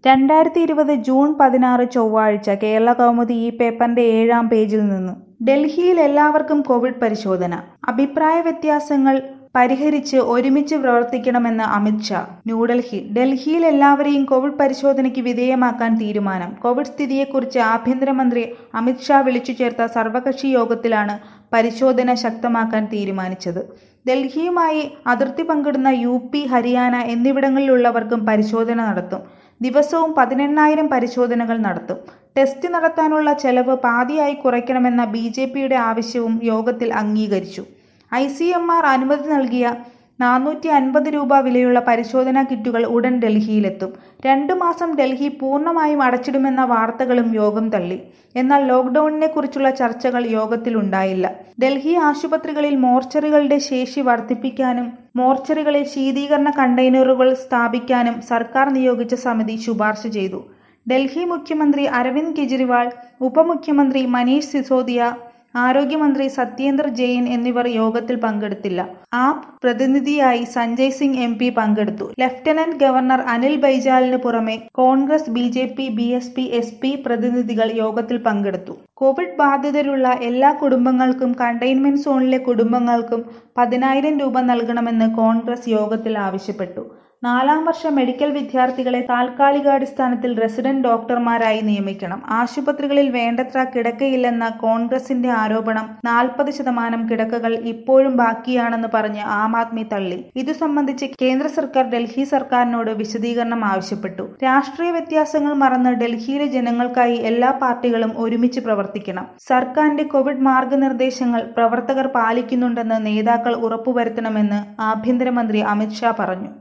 രണ്ടായിരത്തി ഇരുപത് ജൂൺ പതിനാറ് ചൊവ്വാഴ്ച കേരള കൗമുദി ഈ പേപ്പറിന്റെ ഏഴാം പേജിൽ നിന്ന് ഡൽഹിയിൽ എല്ലാവർക്കും കോവിഡ് പരിശോധന അഭിപ്രായ വ്യത്യാസങ്ങൾ പരിഹരിച്ച് ഒരുമിച്ച് പ്രവർത്തിക്കണമെന്ന് അമിത്ഷാ ന്യൂഡൽഹി ഡൽഹിയിൽ എല്ലാവരെയും കോവിഡ് പരിശോധനയ്ക്ക് വിധേയമാക്കാൻ തീരുമാനം കോവിഡ് സ്ഥിതിയെക്കുറിച്ച് ആഭ്യന്തരമന്ത്രി അമിത്ഷാ വിളിച്ചു ചേർത്ത സർവകക്ഷി യോഗത്തിലാണ് പരിശോധന ശക്തമാക്കാൻ തീരുമാനിച്ചത് ഡൽഹിയുമായി അതിർത്തി പങ്കിടുന്ന യു പി ഹരിയാന എന്നിവിടങ്ങളിലുള്ളവർക്കും പരിശോധന നടത്തും ദിവസവും പതിനെണ്ണായിരം പരിശോധനകൾ നടത്തും ടെസ്റ്റ് നടത്താനുള്ള ചെലവ് പാതിയായി കുറയ്ക്കണമെന്ന ബി ജെ പിയുടെ ആവശ്യവും യോഗത്തിൽ അംഗീകരിച്ചു ഐ സി എം ആർ അനുമതി നൽകിയ നാനൂറ്റി അൻപത് രൂപ വിലയുള്ള പരിശോധനാ കിറ്റുകൾ ഉടൻ ഡൽഹിയിലെത്തും രണ്ടു മാസം ഡൽഹി പൂർണ്ണമായും അടച്ചിടുമെന്ന വാർത്തകളും യോഗം തള്ളി എന്നാൽ ലോക്ഡൌണിനെ കുറിച്ചുള്ള ചർച്ചകൾ യോഗത്തിലുണ്ടായില്ല ഡൽഹി ആശുപത്രികളിൽ മോർച്ചറികളുടെ ശേഷി വർദ്ധിപ്പിക്കാനും മോർച്ചറികളിൽ ശീതീകരണ കണ്ടെയ്നറുകൾ സ്ഥാപിക്കാനും സർക്കാർ നിയോഗിച്ച സമിതി ശുപാർശ ചെയ്തു ഡൽഹി മുഖ്യമന്ത്രി അരവിന്ദ് കെജ്രിവാൾ ഉപമുഖ്യമന്ത്രി മനീഷ് സിസോദിയ ആരോഗ്യമന്ത്രി സത്യേന്ദർ ജെയിൻ എന്നിവർ യോഗത്തിൽ പങ്കെടുത്തില്ല ആപ് പ്രതിനിധിയായി സഞ്ജയ് സിംഗ് എം പി പങ്കെടുത്തു ലഫ്റ്റനന്റ് ഗവർണർ അനിൽ ബൈജാലിന് പുറമെ Congress B J P B S P S P പ്രതിനിധികൾ യോഗത്തിൽ പങ്കെടുത്തു കോവിഡ് ബാധിതരുള്ള എല്ലാ കുടുംബങ്ങൾക്കും കണ്ടെയ്ൻമെന്റ് സോണിലെ കുടുംബങ്ങൾക്കും പതിനായിരം രൂപ നൽകണമെന്ന് കോൺഗ്രസ് യോഗത്തിൽ ആവശ്യപ്പെട്ടു നാലാം വർഷ മെഡിക്കൽ വിദ്യാർത്ഥികളെ താൽക്കാലികാടിസ്ഥാനത്തിൽ റെസിഡന്റ് ഡോക്ടർമാരായി നിയമിക്കണം ആശുപത്രികളിൽ വേണ്ടത്ര കിടക്കയില്ലെന്ന കോൺഗ്രസിന്റെ ആരോപണം നാൽപ്പത് ശതമാനം കിടക്കകൾ ഇപ്പോഴും ബാക്കിയാണെന്ന് പറഞ്ഞ് ആം ആദ്മി തള്ളി ഇതു സംബന്ധിച്ച് കേന്ദ്ര സർക്കാർ ഡൽഹി സർക്കാരിനോട് വിശദീകരണം ആവശ്യപ്പെട്ടു രാഷ്ട്രീയ വ്യത്യാസങ്ങൾ മറന്ന് ഡൽഹിയിലെ ജനങ്ങൾക്കായി എല്ലാ പാർട്ടികളും ഒരുമിച്ച് പ്രവർത്തിക്കണം സർക്കാരിന്റെ കോവിഡ് മാർഗനിർദ്ദേശങ്ങൾ പ്രവർത്തകർ പാലിക്കുന്നുണ്ടെന്ന് നേതാക്കൾ ഉറപ്പുവരുത്തണമെന്ന് ആഭ്യന്തരമന്ത്രി അമിത്ഷാ പറഞ്ഞു